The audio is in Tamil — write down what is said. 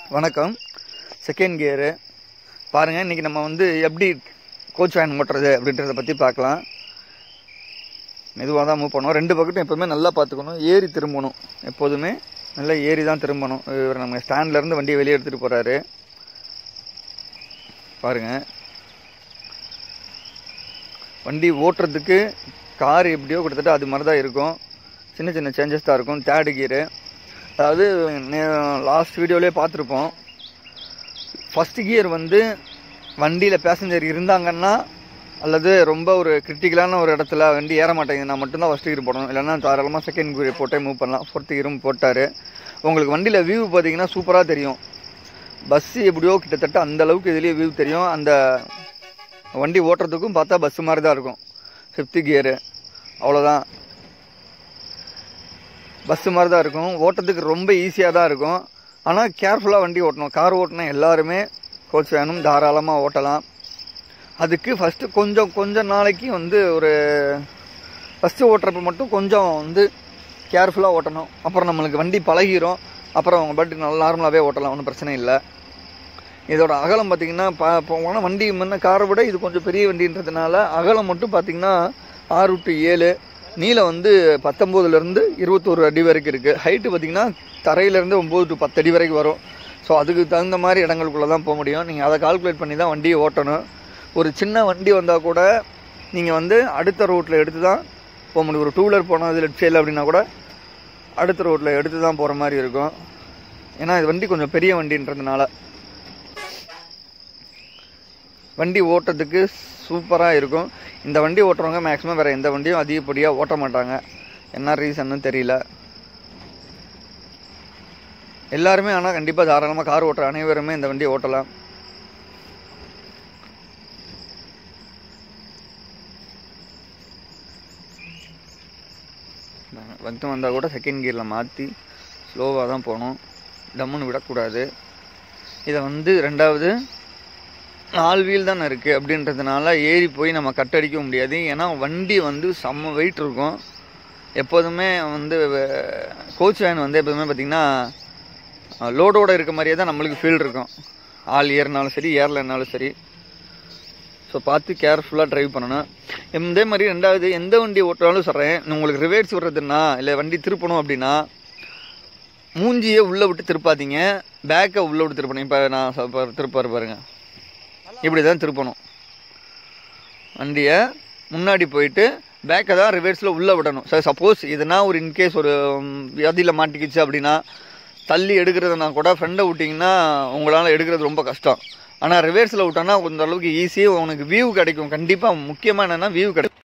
வணக்கம் செகண்ட் கியரு பாருங்கள் இன்றைக்கி நம்ம வந்து எப்படி கோச் வேன் ஓட்டுறது அப்படின்றத பற்றி பார்க்கலாம் மெதுவாக தான் மூவ் பண்ணுவோம் ரெண்டு பக்கெட்டும் எப்போதுமே நல்லா பார்த்துக்கணும் ஏறி திரும்பணும் எப்போதுமே நல்லா ஏறி தான் திரும்பணும் இவர் நம்ம ஸ்டாண்ட்லேருந்து வண்டியை வெளியே எடுத்துகிட்டு போகிறாரு பாருங்கள் வண்டி ஓட்டுறதுக்கு கார் எப்படியோ கிட்டத்தட்ட அது மாதிரி தான் இருக்கும் சின்ன சின்ன சேஞ்சஸ் தான் இருக்கும் தேர்டு கியரு அதாவது லாஸ்ட் வீடியோலேயே பார்த்துருப்போம் ஃபஸ்ட் கியர் வந்து வண்டியில் பேசஞ்சர் இருந்தாங்கன்னா அல்லது ரொம்ப ஒரு கிரிட்டிக்கலான ஒரு இடத்துல வண்டி ஏற மாட்டேங்குதுன்னா மட்டும்தான் ஃபஸ்ட் கியர் போடணும் இல்லைன்னா தாராளமாக செகண்ட் கியர் போட்டே மூவ் பண்ணலாம் ஃபோர்த் கியரும் போட்டார் உங்களுக்கு வண்டியில் வியூ பார்த்தீங்கன்னா சூப்பராக தெரியும் பஸ்ஸு எப்படியோ கிட்டத்தட்ட அந்த அளவுக்கு இதுலேயே வியூ தெரியும் அந்த வண்டி ஓட்டுறதுக்கும் பார்த்தா பஸ்ஸு மாதிரி தான் இருக்கும் ஃபிஃப்த்து கியரு அவ்வளோதான் பஸ்ஸு மாதிரி தான் இருக்கும் ஓட்டுறதுக்கு ரொம்ப ஈஸியாக தான் இருக்கும் ஆனால் கேர்ஃபுல்லாக வண்டி ஓட்டணும் கார் ஓட்டினா எல்லாருமே கோச் வேணும் தாராளமாக ஓட்டலாம் அதுக்கு ஃபஸ்ட்டு கொஞ்சம் கொஞ்சம் நாளைக்கு வந்து ஒரு ஃபஸ்ட்டு ஓட்டுறப்ப மட்டும் கொஞ்சம் வந்து கேர்ஃபுல்லாக ஓட்டணும் அப்புறம் நம்மளுக்கு வண்டி பழகிரும் அப்புறம் அவங்க பாட்டுக்கு நல்லா நார்மலாகவே ஓட்டலாம் ஒன்றும் பிரச்சனை இல்லை இதோட அகலம் பார்த்தீங்கன்னா பா போனால் வண்டி முன்ன காரை விட இது கொஞ்சம் பெரிய வண்டின்றதுனால அகலம் மட்டும் பார்த்தீங்கன்னா ஆறு டு ஏழு நீளம் வந்து பத்தொம்போதுலேருந்து இருபத்தோரு அடி வரைக்கும் இருக்குது ஹைட்டு பார்த்தீங்கன்னா தரையிலேருந்து ஒம்பது டு பத்து அடி வரைக்கும் வரும் ஸோ அதுக்கு தகுந்த மாதிரி இடங்களுக்குள்ளே தான் போக முடியும் நீங்கள் அதை கால்குலேட் பண்ணி தான் வண்டியை ஓட்டணும் ஒரு சின்ன வண்டி வந்தால் கூட நீங்கள் வந்து அடுத்த ரோட்டில் எடுத்து தான் போக முடியும் ஒரு டூ வீலர் போனால் லெஃப்ட் சைடில் அப்படின்னா கூட அடுத்த ரோட்டில் எடுத்து தான் போகிற மாதிரி இருக்கும் ஏன்னா இது வண்டி கொஞ்சம் பெரிய வண்டின்றதுனால வண்டி ஓட்டுறதுக்கு சூப்பராக இருக்கும் இந்த வண்டி ஓட்டுறவங்க மேக்ஸிமம் வேறு எந்த வண்டியும் அதிகப்படியாக ஓட்ட மாட்டாங்க என்ன ரீசன்னு தெரியல எல்லாருமே ஆனால் கண்டிப்பாக தாராளமாக கார் ஓட்டுற அனைவருமே இந்த வண்டியை ஓட்டலாம் வந்து வந்தால் கூட செகண்ட் கியரில் மாற்றி ஸ்லோவாக தான் போகணும் டம்முன்னு விடக்கூடாது இதை வந்து ரெண்டாவது நாலு வீல் தானே இருக்குது அப்படின்றதுனால ஏறி போய் நம்ம கட்டடிக்க முடியாது ஏன்னா வண்டி வந்து செம்ம வெயிட் இருக்கும் எப்போதுமே வந்து கோச் வேன் வந்து எப்போதுமே பார்த்திங்கன்னா லோடோடு இருக்க மாதிரியே தான் நம்மளுக்கு ஃபீல் இருக்கும் ஆள் ஏறினாலும் சரி ஏறலைனாலும் சரி ஸோ பார்த்து கேர்ஃபுல்லாக ட்ரைவ் பண்ணணும் இதே மாதிரி ரெண்டாவது எந்த வண்டி ஓட்டுறாலும் சொல்கிறேன் உங்களுக்கு ரிவேர்ஸ் விடுறதுன்னா இல்லை வண்டி திருப்பணும் அப்படின்னா மூஞ்சியை உள்ளே விட்டு திருப்பாதீங்க பேக்கை உள்ளே விட்டு திருப்பணும் இப்போ நான் இப்போ திருப்பாரு பாருங்கள் இப்படி தான் திருப்பணும் வண்டியை முன்னாடி போயிட்டு பேக்கை தான் ரிவர்ஸில் உள்ளே விடணும் சார் சப்போஸ் இதுனா ஒரு இன்கேஸ் ஒரு வியாதியில் மாட்டிக்கிச்சு அப்படின்னா தள்ளி எடுக்கிறதுனா கூட ஃப்ரெண்டை விட்டிங்கன்னா உங்களால் எடுக்கிறது ரொம்ப கஷ்டம் ஆனால் ரிவர்ஸில் விட்டோன்னா கொஞ்சம் அளவுக்கு ஈஸியாக உனக்கு வியூ கிடைக்கும் கண்டிப்பாக முக்கியமாக என்னென்னா வியூ கிடைக்கும்